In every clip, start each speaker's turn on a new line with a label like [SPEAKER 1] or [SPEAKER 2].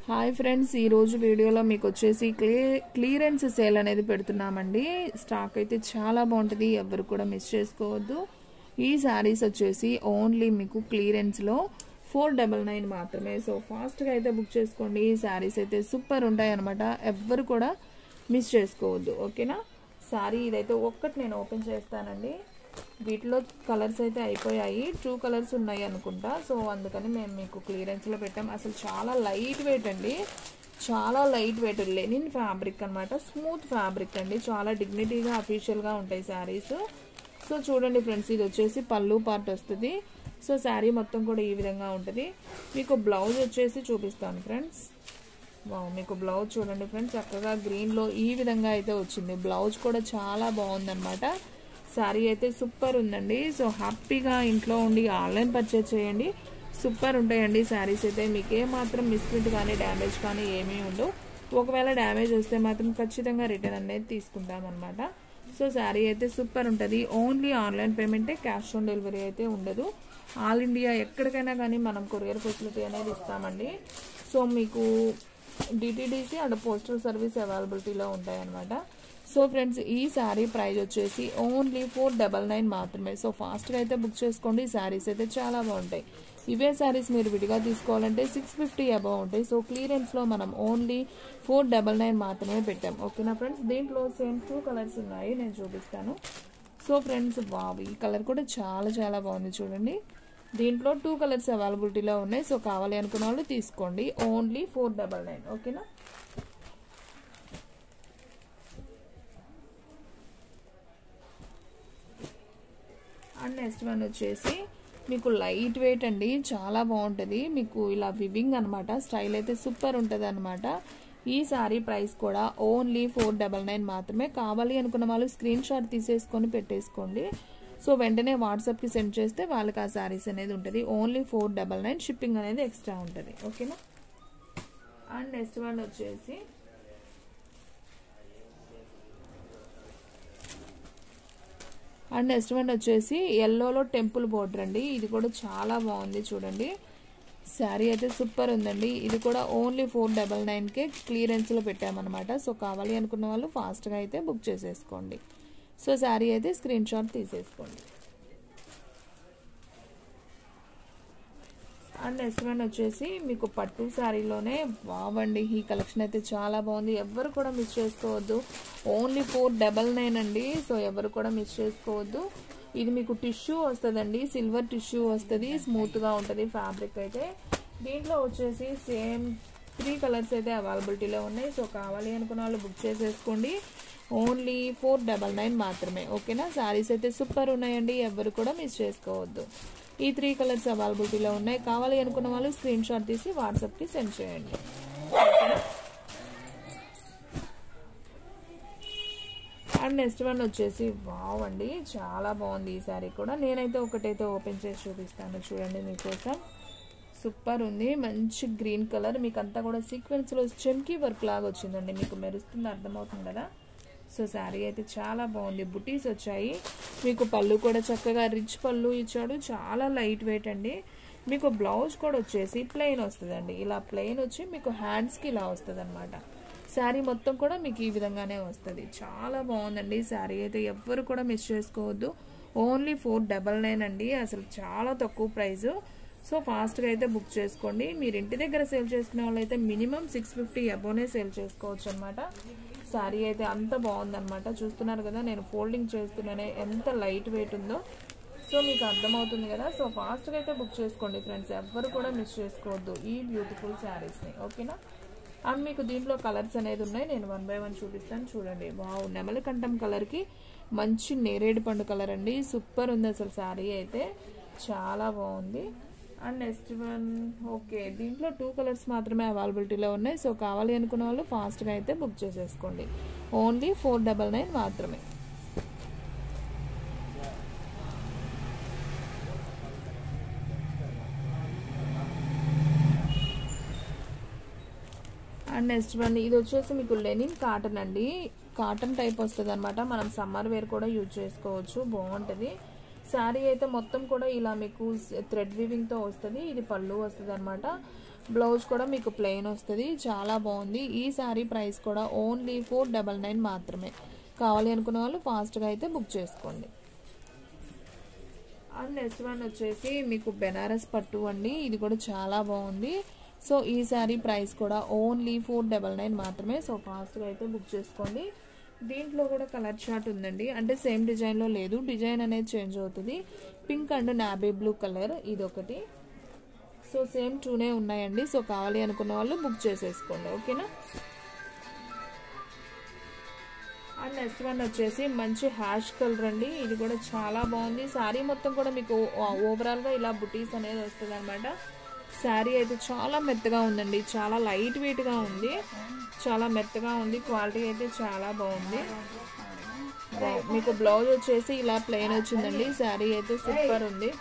[SPEAKER 1] hi friends ఈ రోజు వీడియోలో మీకు వచ్చేసి క్లీ క్లియరెన్స్ సేల్ అనేది పెడుతున్నామండి స్టాక్ అయితే చాలా బాగుంటుంది ఎవరు కూడా మిస్ చేసుకోవద్దు ఈ శారీస్ వచ్చేసి ఓన్లీ మీకు క్లియరెన్స్లో ఫోర్ డబల్ నైన్ మాత్రమే సో ఫాస్ట్గా అయితే బుక్ చేసుకోండి ఈ శారీస్ అయితే సూపర్ ఉంటాయి అనమాట ఎవ్వరు కూడా మిస్ చేసుకోవద్దు ఓకేనా శారీ ఇదైతే ఒక్కటి నేను ఓపెన్ చేస్తానండి వీటిలో కలర్స్ అయితే అయిపోయాయి టూ కలర్స్ ఉన్నాయి అనుకుంటా సో అందుకని మేము మీకు క్లియరెన్స్లో పెట్టాం అసలు చాలా లైట్ వెయిట్ అండి చాలా లైట్ వెయిట్ లెనిన్ ఫ్యాబ్రిక్ అనమాట స్మూత్ ఫ్యాబ్రిక్ అండి చాలా డిగ్నిటీగా అఫీషియల్గా ఉంటాయి శారీస్ సో చూడండి ఫ్రెండ్స్ ఇది వచ్చేసి పళ్ళు పార్ట్ వస్తుంది సో శారీ మొత్తం కూడా ఈ విధంగా ఉంటుంది మీకు బ్లౌజ్ వచ్చేసి చూపిస్తాను ఫ్రెండ్స్ వావ్ మీకు బ్లౌజ్ చూడండి ఫ్రెండ్స్ చక్కగా గ్రీన్లో ఈ విధంగా అయితే వచ్చింది బ్లౌజ్ కూడా చాలా బాగుందన్నమాట శారీ అయితే సూపర్ ఉందండి సో హ్యాపీగా ఇంట్లో ఉండి ఆన్లైన్ పర్చేజ్ చేయండి సూపర్ ఉంటాయండి శారీస్ అయితే మీకు ఏ మాత్రం మిస్ప్రింట్ కానీ డ్యామేజ్ కానీ ఏమీ ఉండవు ఒకవేళ డ్యామేజ్ వస్తే మాత్రం ఖచ్చితంగా రిటర్న్ అనేది తీసుకుంటాం అనమాట సో శారీ అయితే సూపర్ ఉంటుంది only online పేమెంటే cash on delivery అయితే ఉండదు ఆల్ ఇండియా ఎక్కడికైనా కానీ మనం కొరియర్ ఫెసిలిటీ అనేది ఇస్తామండి సో మీకు డిటీడీసీ అండ్ పోస్టల్ సర్వీస్ అవైలబిలిటీలో ఉంటాయన్నమాట సో ఫ్రెండ్స్ ఈ శారీ ప్రైస్ వచ్చేసి ఓన్లీ ఫోర్ డబల్ నైన్ మాత్రమే సో ఫాస్ట్గా అయితే బుక్ చేసుకోండి ఈ శారీస్ అయితే చాలా బాగుంటాయి ఇవే శారీస్ మీరు విడిగా తీసుకోవాలంటే సిక్స్ ఫిఫ్టీ అబౌవ్ ఉంటాయి సో క్లియరెన్స్లో మనం ఓన్లీ ఫోర్ డబల్ నైన్ మాత్రమే పెట్టాం ఓకేనా ఫ్రెండ్స్ దీంట్లో సేమ్ టూ కలర్స్ ఉన్నాయి నేను చూపిస్తాను సో ఫ్రెండ్స్ వావ్ ఈ కలర్ కూడా చాలా చాలా బాగుంది చూడండి దీంట్లో టూ కలర్స్ అవైలబిలిటీలో ఉన్నాయి సో కావాలి అనుకున్న వాళ్ళు తీసుకోండి ఓన్లీ ఫోర్ డబల్ నైన్ ఓకేనా అండ్ నెక్స్ట్ వన్ వచ్చేసి మీకు లైట్ వెయిట్ అండి చాలా బాగుంటుంది మీకు ఇలా వివింగ్ అనమాట స్టైల్ అయితే సూపర్ ఉంటుంది అనమాట ఈ సారీ ప్రైస్ కూడా ఓన్లీ ఫోర్ డబల్ నైన్ మాత్రమే కావాలి అనుకున్న వాళ్ళు స్క్రీన్ షాట్ తీసేసుకొని పెట్టేసుకోండి సో వెంటనే వాట్సాప్కి సెండ్ చేస్తే వాళ్ళకి ఆ శారీస్ అనేది ఉంటుంది only four double nine shipping అనేది ఎక్స్ట్రా ఉంటుంది ఓకేనా అండ్ నెక్స్ట్ వన్ వచ్చేసి అండ్ నెక్స్ట్ వన్ వచ్చేసి ఎల్లోలో టెంపుల్ బోర్డర్ అండి ఇది కూడా చాలా బాగుంది చూడండి శారీ అయితే సూపర్ ఉందండి ఇది కూడా ఓన్లీ ఫోర్ డబల్ నైన్కే క్లియరెన్స్లో పెట్టామన్నమాట సో కావాలి అనుకున్న వాళ్ళు ఫాస్ట్గా అయితే బుక్ చేసేసుకోండి సో శారీ అయితే స్క్రీన్ షాట్ తీసేసుకోండి అండ్ నెక్స్ట్ వన్ వచ్చేసి మీకు పట్టు శారీలోనే బావండి ఈ కలెక్షన్ అయితే చాలా బాగుంది ఎవరు కూడా మిస్ చేసుకోవద్దు ఓన్లీ ఫోర్ డబల్ నైన్ అండి సో ఎవరు కూడా మిస్ చేసుకోవద్దు ఇది మీకు టిష్యూ వస్తుందండి సిల్వర్ టిష్యూ వస్తుంది స్మూత్గా ఉంటుంది ఫ్యాబ్రిక్ అయితే దీంట్లో వచ్చేసి సేమ్ త్రీ కలర్స్ అయితే అవైలబిలిటీలో ఉన్నాయి సో కావాలి అనుకున్న వాళ్ళు బుక్ చేసేసుకోండి ఓన్లీ ఫోర్ డబల్ నైన్ మాత్రమే ఓకేనా శారీస్ అయితే సూపర్ ఉన్నాయండి ఎవరు కూడా మిస్ చేసుకోవద్దు ఈ త్రీ కలర్స్ అవైలబిలిటీలో ఉన్నాయి కావాలి అనుకున్న వాళ్ళు స్క్రీన్ షాట్ తీసి వాట్సాప్కి సెండ్ చేయండి అండ్ నెక్స్ట్ వన్ వచ్చేసి వావ్ అండి చాలా బాగుంది ఈ శారీ కూడా నేనైతే ఒకటైతే ఓపెన్ చేసి చూపిస్తాను చూడండి మీకోసం సూపర్ ఉంది మంచి గ్రీన్ కలర్ మీకు అంతా కూడా సీక్వెన్స్లో చెమ్కీ వర్క్ లాగా వచ్చిందండి మీకు మెరుస్తుంది అర్థమవుతుంది కదా సో శారీ అయితే చాలా బాగుంది బుటీస్ వచ్చాయి మీకు పళ్ళు కూడా చక్కగా రిచ్ పళ్ళు ఇచ్చాడు చాలా లైట్ వెయిట్ అండి మీకు బ్లౌజ్ కూడా వచ్చేసి ప్లెయిన్ వస్తుందండి ఇలా ప్లెయిన్ వచ్చి మీకు హ్యాండ్స్కి ఇలా వస్తుంది అనమాట శారీ మొత్తం కూడా మీకు ఈ విధంగానే వస్తుంది చాలా బాగుందండి శారీ అయితే ఎవ్వరు కూడా మిస్ చేసుకోవద్దు ఓన్లీ ఫోర్ డబల్ నైన్ అండి అసలు చాలా తక్కువ ప్రైస్ సో ఫాస్ట్గా అయితే బుక్ చేసుకోండి మీరు ఇంటి దగ్గర సేల్ చేసుకునే వాళ్ళైతే మినిమం సిక్స్ ఫిఫ్టీ అబోనే సేల్ చేసుకోవచ్చు అనమాట శారీ అయితే అంత బాగుందన్నమాట చూస్తున్నారు కదా నేను ఫోల్డింగ్ చేస్తున్నానే ఎంత లైట్ వెయిట్ ఉందో సో మీకు అర్థమవుతుంది కదా సో ఫాస్ట్గా అయితే బుక్ చేసుకోండి ఫ్రెండ్స్ ఎవ్వరు కూడా మిస్ చేసుకోవద్దు ఈ బ్యూటిఫుల్ శారీస్ని ఓకేనా అండ్ మీకు దీంట్లో కలర్స్ అనేది ఉన్నాయి నేను వన్ బై వన్ చూపిస్తాను చూడండి వావ్ నెమలి కంఠం కలర్కి మంచి నేరేడు పండు కలర్ అండి సూపర్ ఉంది అసలు శారీ అయితే చాలా బాగుంది అండ్ నెక్స్ట్ వన్ ఓకే దీంట్లో టూ కలర్స్ మాత్రమే అవైలబిలిటీలో ఉన్నాయి సో కావాలి అనుకున్న వాళ్ళు ఫాస్ట్గా అయితే బుక్ చేసేసుకోండి ఓన్లీ ఫోర్ డబల్ నైన్ మాత్రమే అండ్ నెక్స్ట్ వన్ ఇది వచ్చేసి మీకు లెనిన్ కాటన్ అండి కాటన్ టైప్ వస్తుంది అనమాట మనం సమ్మర్ వేర్ కూడా యూజ్ చేసుకోవచ్చు బాగుంటుంది శారీ అయితే మొత్తం కూడా ఇలా మీకు థ్రెడ్ వీవింగ్తో వస్తుంది ఇది పళ్ళు వస్తుంది అనమాట బ్లౌజ్ కూడా మీకు ప్లెయిన్ వస్తుంది చాలా బాగుంది ఈ శారీ ప్రైస్ కూడా ఓన్లీ ఫోర్ డబల్ నైన్ మాత్రమే కావాలి అనుకున్న వాళ్ళు ఫాస్ట్గా అయితే బుక్ చేసుకోండి అండ్ నెక్స్ట్ వన్ వచ్చేసి మీకు బెనారస్ పట్టు అండి ఇది కూడా చాలా బాగుంది సో ఈ శారీ ప్రైస్ కూడా ఓన్లీ ఫోర్ డబల్ నైన్ మాత్రమే సో ఫాస్ట్గా అయితే బుక్ చేసుకోండి దీంట్లో కూడా కలర్ చార్ట్ ఉందండి అంటే సేమ్ డిజైన్లో లేదు డిజైన్ అనేది చేంజ్ అవుతుంది pink and navy blue colour ఇది ఒకటి సో సేమ్ టూనే ఉన్నాయండి సో కావాలి అనుకున్న వాళ్ళు బుక్ చేసేసుకోండి ఓకేనా అండ్ నెక్స్ట్ వన్ వచ్చేసి మంచి హ్యాష్ కలర్ అండి ఇది కూడా చాలా బాగుంది శారీ మొత్తం కూడా మీకు ఓవరాల్గా ఇలా బుటీస్ అనేది వస్తుంది అనమాట శారీ అయితే చాలా మెత్తగా ఉందండి చాలా లైట్ వెయిట్గా ఉంది చాలా మెత్తగా ఉంది క్వాలిటీ అయితే చాలా బాగుంది బా- మీకు బ్లౌజ్ వచ్చేసి ఇలా ప్లెయిన్ వచ్చిందండి శారీ అయితే సూపర్ ఉంది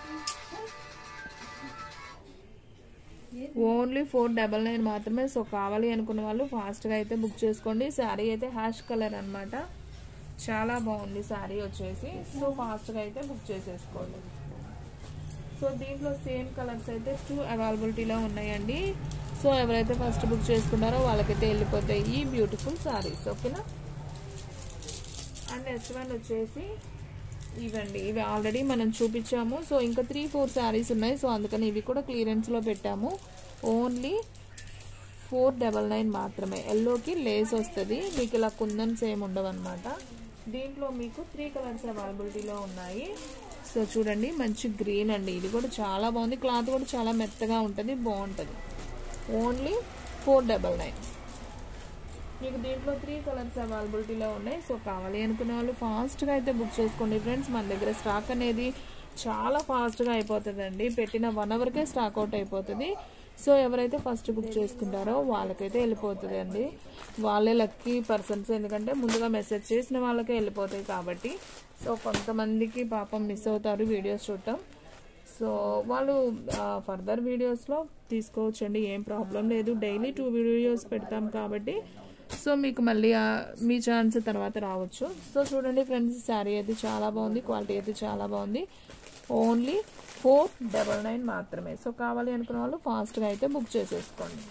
[SPEAKER 1] ఓన్లీ ఫోర్ డబల్ నైన్ మాత్రమే సో కావాలి అనుకున్న వాళ్ళు ఫాస్ట్గా అయితే బుక్ చేసుకోండి శారీ అయితే హ్యాష్ కలర్ అన్నమాట చాలా బాగుంది శారీ వచ్చేసి సో ఫాస్ట్గా అయితే బుక్ చేసేసుకోండి సో దీంట్లో సేమ్ కలర్స్ అయితే టూ అవైలబిలిటీలో ఉన్నాయండి సో ఎవరైతే ఫస్ట్ బుక్ చేసుకున్నారో వాళ్ళకైతే వెళ్ళిపోతాయి ఈ బ్యూటిఫుల్ శారీస్ ఓకేనా అండ్ నెక్స్ట్ వన్ వచ్చేసి ఇవండి ఇవి ఆల్రెడీ మనం చూపించాము సో ఇంకా త్రీ ఫోర్ శారీస్ ఉన్నాయి సో అందుకని ఇవి కూడా క్లియరెన్స్లో పెట్టాము ఓన్లీ ఫోర్ డబల్ నైన్ మాత్రమే ఎల్లోకి లేస్ వస్తుంది మీకు ఇలా కుందన్స్ ఏమి ఉండవు అనమాట దీంట్లో మీకు త్రీ కలర్స్ అవైలబిలిటీలో ఉన్నాయి సో చూడండి మంచి గ్రీన్ అండి ఇది కూడా చాలా బాగుంది క్లాత్ కూడా చాలా మెత్తగా ఉంటుంది బాగుంటుంది ఓన్లీ ఫోర్ డబల్ నైన్ మీకు దీంట్లో త్రీ కలర్స్ అవైలబిలిటీలో ఉన్నాయి సో కావాలి అనుకునే వాళ్ళు ఫాస్ట్గా అయితే బుక్ చేసుకోండి ఫ్రెండ్స్ మన దగ్గర స్టాక్ అనేది చాలా ఫాస్ట్గా అయిపోతుందండి పెట్టిన వన్ అవర్కే స్టాక్ అవుట్ అయిపోతుంది సో ఎవరైతే ఫస్ట్ బుక్ చేసుకుంటారో వాళ్ళకైతే వెళ్ళిపోతుంది అండి వాళ్ళే లక్కీ పర్సన్స్ ఎందుకంటే ముందుగా మెసేజ్ చేసిన వాళ్ళకే వెళ్ళిపోతాయి కాబట్టి సో కొంతమందికి పాపం మిస్ అవుతారు వీడియోస్ చూడటం సో వాళ్ళు ఫర్దర్ వీడియోస్లో తీసుకోవచ్చండి ఏం ప్రాబ్లం లేదు డైలీ టూ వీడియోస్ పెడతాం కాబట్టి సో మీకు మళ్ళీ ఆ మీ ఛాన్స్ తర్వాత రావచ్చు సో చూడండి ఫ్రెండ్స్ శారీ అయితే చాలా బాగుంది క్వాలిటీ అయితే చాలా బాగుంది ఓన్లీ ఫోర్ డబల్ నైన్ మాత్రమే సో కావాలి అనుకున్న వాళ్ళు ఫాస్ట్గా అయితే బుక్ చేసేసుకోండి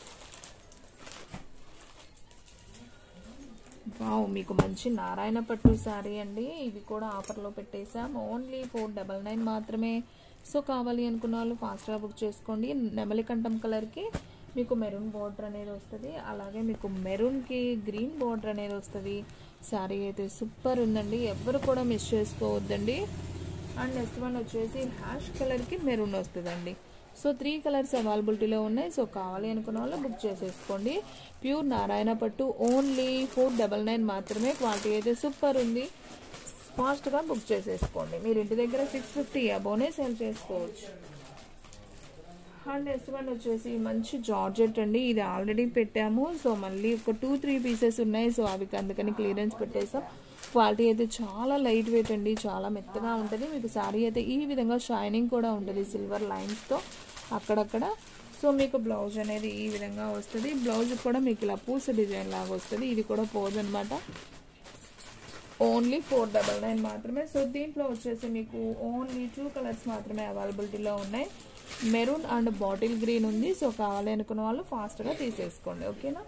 [SPEAKER 1] వావ్ మీకు మంచి నారాయణ పట్టు శారీ అండి ఇది కూడా ఆఫర్లో పెట్టేసాం ఓన్లీ ఫోర్ డబల్ నైన్ మాత్రమే సో కావాలి అనుకున్న వాళ్ళు ఫాస్ట్గా బుక్ చేసుకోండి నెమలికంఠం కలర్కి మీకు మెరూన్ బార్డర్ అనేది వస్తుంది అలాగే మీకు మెరూన్కి గ్రీన్ బార్డర్ అనేది వస్తుంది శారీ అయితే సూపర్ ఉందండి ఎవ్వరు కూడా మిస్ చేసుకోవద్దండి అండ్ నెక్స్ట్ వన్ వచ్చేసి హ్యాష్ కలర్కి మెరూన్ వస్తుందండి సో త్రీ కలర్స్ అవైలబిలిటీలో ఉన్నాయి సో కావాలి అనుకున్న వాళ్ళు బుక్ చేసేసుకోండి ప్యూర్ నారాయణ పట్టు ఓన్లీ ఫోర్ డబల్ నైన్ మాత్రమే క్వాలిటీ అయితే సూపర్ ఉంది ఫాస్ట్గా బుక్ చేసేసుకోండి మీరు ఇంటి దగ్గర సిక్స్ ఫిఫ్టీ అబోనే సేల్ చేసుకోవచ్చు అండ్ నెక్స్ట్ వన్ వచ్చేసి మంచి జార్జెట్ అండి ఇది ఆల్రెడీ పెట్టాము సో మళ్ళీ ఒక టూ త్రీ పీసెస్ ఉన్నాయి సో అవి అందుకని క్లియరెన్స్ పెట్టేసాం క్వాలిటీ అయితే చాలా లైట్ వెయిట్ అండి చాలా మెత్తగా ఉంటుంది మీకు శారీ అయితే ఈ విధంగా షైనింగ్ కూడా ఉంటుంది సిల్వర్ లైన్స్తో అక్కడక్కడ సో మీకు బ్లౌజ్ అనేది ఈ విధంగా వస్తుంది బ్లౌజ్ కూడా మీకు ఇలా పూస డిజైన్ లాగా వస్తుంది ఇది కూడా పోదు అనమాట ఓన్లీ ఫోర్ డబల్ నైన్ మాత్రమే సో దీంట్లో వచ్చేసి మీకు ఓన్లీ టూ కలర్స్ మాత్రమే అవైలబిలిటీలో ఉన్నాయి మెరూన్ అండ్ బాటిల్ గ్రీన్ ఉంది సో కావాలి అనుకున్న వాళ్ళు ఫాస్ట్గా తీసేసుకోండి ఓకేనా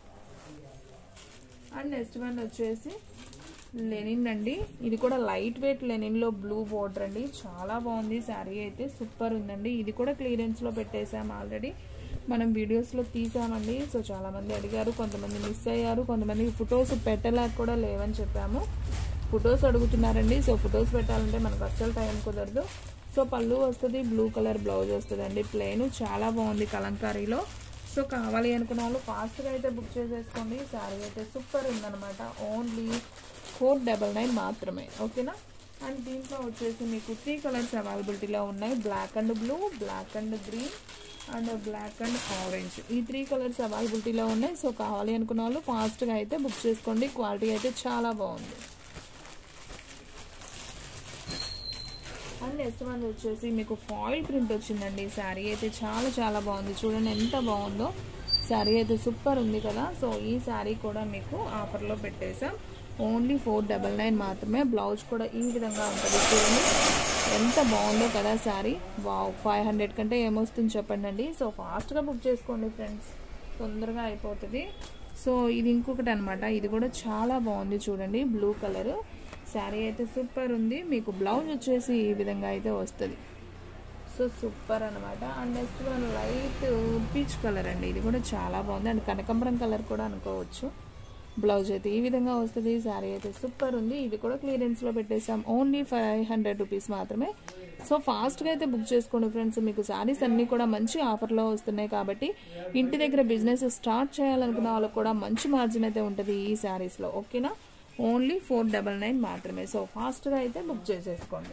[SPEAKER 1] అండ్ నెక్స్ట్ వన్ వచ్చేసి లెనిన్ అండి ఇది కూడా లైట్ వెయిట్ లెనిన్లో బ్లూ బోర్డర్ అండి చాలా బాగుంది శారీ అయితే సూపర్ ఉందండి ఇది కూడా క్లియరెన్స్లో పెట్టేసాం ఆల్రెడీ మనం వీడియోస్లో తీసామండి సో చాలామంది అడిగారు కొంతమంది మిస్ అయ్యారు కొంతమంది ఫొటోస్ పెట్టలేక కూడా లేవని చెప్పాము ఫొటోస్ అడుగుతున్నారండి సో ఫొటోస్ పెట్టాలంటే మనకు అస్సలు టైం కుదరదు సో పళ్ళు వస్తుంది బ్లూ కలర్ బ్లౌజ్ వస్తుంది అండి ప్లెయిన్ చాలా బాగుంది కలంకారీలో సో కావాలి అనుకున్న వాళ్ళు ఫాస్ట్గా అయితే బుక్ చేసేసుకోండి శారీ అయితే సూపర్ ఉందన్నమాట ఓన్లీ ఫోర్ డబల్ నైన్ మాత్రమే ఓకేనా అండ్ దీంట్లో వచ్చేసి మీకు త్రీ కలర్స్ అవైలబిలిటీలో ఉన్నాయి black and blue black and green and black and orange ఈ త్రీ కలర్స్ అవైలబిలిటీలో ఉన్నాయి సో కావాలి అనుకున్న వాళ్ళు ఫాస్ట్గా అయితే బుక్ చేసుకోండి క్వాలిటీ అయితే చాలా బాగుంది అండ్ నెక్స్ట్ వన్ వచ్చేసి మీకు ఫాయిల్ ప్రింట్ వచ్చిందండి శారీ అయితే చాలా చాలా బాగుంది చూడండి ఎంత బాగుందో శారీ అయితే సూపర్ ఉంది కదా సో ఈ శారీ కూడా మీకు ఆఫర్లో పెట్టేసాం ఓన్లీ ఫోర్ డబల్ నైన్ మాత్రమే బ్లౌజ్ కూడా ఈ విధంగా ఉంటుంది చూడండి ఎంత బాగుందో కదా శారీ వావ్ ఫైవ్ హండ్రెడ్ కంటే ఏమొస్తుంది చెప్పండి అండి సో ఫాస్ట్గా బుక్ చేసుకోండి ఫ్రెండ్స్ తొందరగా అయిపోతుంది సో ఇది ఇంకొకటి అనమాట ఇది కూడా చాలా బాగుంది చూడండి బ్లూ కలర్ శారీ అయితే సూపర్ ఉంది మీకు బ్లౌజ్ వచ్చేసి ఈ విధంగా అయితే వస్తుంది సో సూపర్ అనమాట and next one light peach colour అండి ఇది కూడా చాలా బాగుంది అండ్ కనకంబరం కలర్ కూడా అనుకోవచ్చు బ్లౌజ్ అయితే ఈ విధంగా వస్తుంది శారీ అయితే సూపర్ ఉంది ఇది కూడా క్లియరెన్స్లో పెట్టేసాం ఓన్లీ ఫైవ్ హండ్రెడ్ రూపీస్ మాత్రమే సో ఫాస్ట్గా అయితే బుక్ చేసుకోండి ఫ్రెండ్స్ మీకు శారీస్ అన్నీ కూడా మంచి ఆఫర్లో వస్తున్నాయి కాబట్టి ఇంటి దగ్గర బిజినెస్ స్టార్ట్ చేయాలనుకున్న వాళ్ళకి కూడా మంచి మార్జిన్ అయితే ఉంటుంది ఈ శారీస్లో ఓకేనా ఓన్లీ ఫోర్ డబల్ నైన్ మాత్రమే సో ఫాస్ట్గా అయితే బుక్ చేసేసుకోండి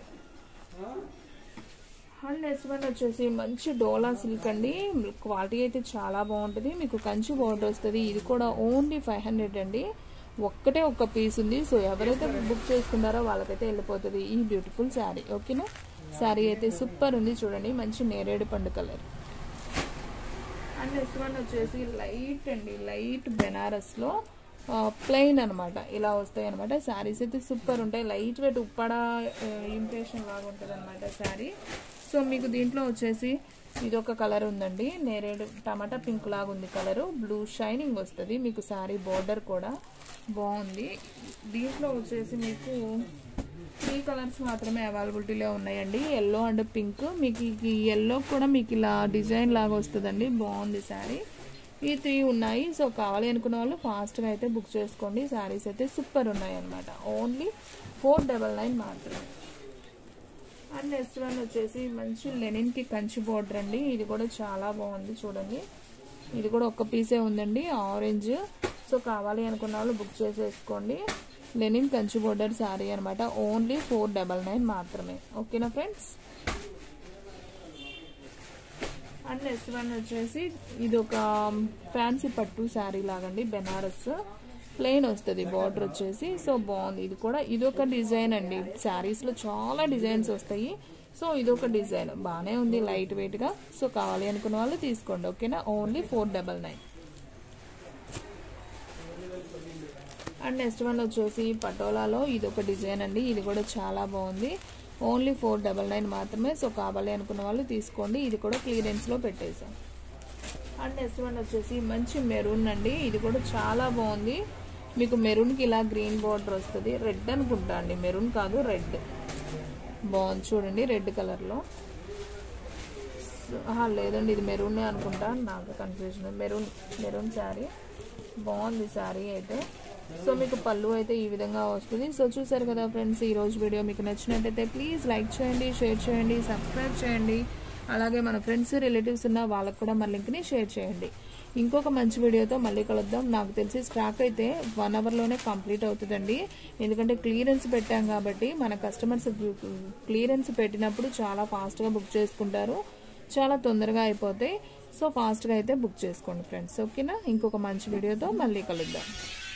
[SPEAKER 1] అండ్ నెక్స్ట్ వన్ వచ్చేసి మంచి డోలా సిల్క్ అండి క్వాలిటీ అయితే చాలా బాగుంటుంది మీకు కంచి బోర్డర్ వస్తుంది ఇది కూడా ఓన్లీ ఫైవ్ హండ్రెడ్ అండి ఒక్కటే ఒక్క పీస్ ఉంది సో ఎవరైతే బుక్ చేసుకున్నారో వాళ్ళకైతే వెళ్ళిపోతుంది ఈ బ్యూటిఫుల్ శారీ ఓకేనా శారీ అయితే సూపర్ ఉంది చూడండి మంచి నేరేడు పండు కలర్ అండ్ నెక్స్ట్ వన్ వచ్చేసి లైట్ అండి లైట్ బెనారస్లో ప్లెయిన్ అనమాట ఇలా వస్తాయి అనమాట శారీస్ అయితే సూపర్ ఉంటాయి లైట్ వెయిట్ ఉప్పడ ఇంప్రెషన్ లాగా ఉంటుంది అనమాట శారీ సో మీకు దీంట్లో వచ్చేసి ఇది ఒక కలర్ ఉందండి నేరేడు టమాటా పింక్ లాగా ఉంది కలరు బ్లూ షైనింగ్ వస్తుంది మీకు శారీ బోర్డర్ కూడా బాగుంది దీంట్లో వచ్చేసి మీకు త్రీ కలర్స్ మాత్రమే అవైలబిలిటీలో ఉన్నాయండి ఎల్లో అండ్ పింక్ మీకు ఈ ఎల్లో కూడా మీకు ఇలా డిజైన్ లాగా వస్తుందండి బాగుంది శారీ ఈ త్రీ ఉన్నాయి సో కావాలి అనుకున్న వాళ్ళు ఫాస్ట్గా అయితే బుక్ చేసుకోండి శారీస్ అయితే సూపర్ ఉన్నాయి అనమాట ఓన్లీ ఫోర్ డబల్ నైన్ మాత్రమే అండ్ నెక్స్ట్ వన్ వచ్చేసి మంచి లెనిన్కి కంచి బోర్డర్ అండి ఇది కూడా చాలా బాగుంది చూడండి ఇది కూడా ఒక్క పీసే ఉందండి ఆరెంజ్ సో కావాలి అనుకున్న వాళ్ళు బుక్ చేసేసుకోండి లెనిన్ కంచి బోర్డర్ శారీ అనమాట ఓన్లీ ఫోర్ డబల్ నైన్ మాత్రమే ఓకేనా ఫ్రెండ్స్ అండ్ నెక్స్ట్ వన్ వచ్చేసి ఇది ఒక ఫ్యాన్సీ పట్టు శారీ లాగండి బెనారస్ ప్లెయిన్ వస్తుంది బార్డర్ వచ్చేసి సో బాగుంది ఇది కూడా ఇది ఒక డిజైన్ అండి శారీస్లో చాలా డిజైన్స్ వస్తాయి సో ఇది ఒక డిజైన్ బాగానే ఉంది లైట్ వెయిట్గా సో కావాలి అనుకున్న వాళ్ళు తీసుకోండి ఓకేనా only four double nine and next one వచ్చేసి పటోలాలో ఇది ఒక డిజైన్ అండి ఇది కూడా చాలా బాగుంది ఓన్లీ ఫోర్ డబల్ నైన్ మాత్రమే సో కావాలి అనుకున్న వాళ్ళు తీసుకోండి ఇది కూడా క్లియరెన్స్లో పెట్టేసాం అండ్ నెక్స్ట్ వన్ వచ్చేసి మంచి మెరూన్ అండి ఇది కూడా చాలా బాగుంది మీకు మెరూన్కి ఇలా గ్రీన్ బార్డర్ వస్తుంది రెడ్ అనుకుంటా అండి మెరూన్ కాదు రెడ్ బాగుంది చూడండి రెడ్ కలర్లో లేదండి ఇది మెరూనే అనుకుంటా నాకు కన్ఫ్యూజన్ మెరూన్ మెరూన్ శారీ బాగుంది శారీ అయితే సో మీకు పళ్ళు అయితే ఈ విధంగా వస్తుంది సో చూసారు కదా ఫ్రెండ్స్ ఈ రోజు వీడియో మీకు నచ్చినట్టయితే ప్లీజ్ లైక్ చేయండి షేర్ చేయండి సబ్స్క్రైబ్ చేయండి అలాగే మన ఫ్రెండ్స్ రిలేటివ్స్ ఉన్న వాళ్ళకు కూడా మన లింక్ని షేర్ చేయండి ఇంకొక మంచి వీడియోతో మళ్ళీ కలుద్దాం నాకు తెలిసి స్టాక్ అయితే వన్ అవర్లోనే కంప్లీట్ అవుతుందండి ఎందుకంటే క్లియరెన్స్ పెట్టాం కాబట్టి మన కస్టమర్స్ క్లియరెన్స్ పెట్టినప్పుడు చాలా ఫాస్ట్గా బుక్ చేసుకుంటారు చాలా తొందరగా అయిపోతాయి సో ఫాస్ట్గా అయితే బుక్ చేసుకోండి ఫ్రెండ్స్ ఓకేనా ఇంకొక మంచి వీడియోతో మళ్ళీ కలుద్దాం